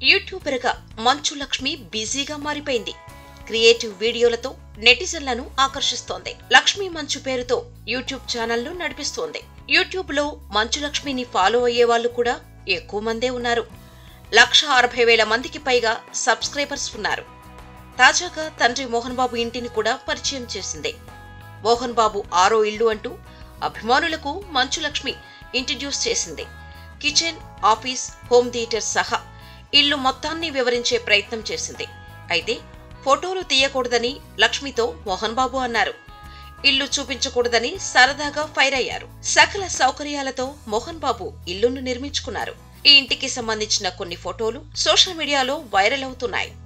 YouTuber గా మంచు లక్ష్మి బిజీగా మారిపోయింది క్రియేటివ్ వీడియోలతో నెటిజన్లను ఆకర్షిస్తోంది లక్ష్మీ మంచు పేరుతో యూట్యూబ్ ఛానల్ను నడిపిస్తోంది యూట్యూబ్ లో మంచు లక్ష్మిని ఫాలో అయ్యే వాళ్ళు కూడా ఎక్కువ మందే ఉన్నారు లక్ష అరవై వేల మందికి పైగా సబ్స్క్రైబర్స్ ఉన్నారు తాజాగా తండ్రి మోహన్ బాబు ఇంటిని కూడా పరిచయం చేసింది మోహన్ బాబు ఆరో ఇల్లు అంటూ అభిమానులకు మంచు లక్ష్మి ఇంట్రడ్యూస్ చేసింది కిచెన్ ఆఫీస్ హోమ్ థియేటర్ సహా ఇల్లు మొత్తాన్ని వివరించే ప్రయత్నం చేసింది అయితే ఫోటోలు తీయకూడదని లక్ష్మితో మోహన్ బాబు అన్నారు ఇల్లు చూపించకూడదని సరదాగా ఫైర్ అయ్యారు సకల సౌకర్యాలతో మోహన్ బాబు ఇల్లును నిర్మించుకున్నారు ఈ ఇంటికి సంబంధించిన కొన్ని ఫోటోలు సోషల్ మీడియాలో వైరల్ అవుతున్నాయి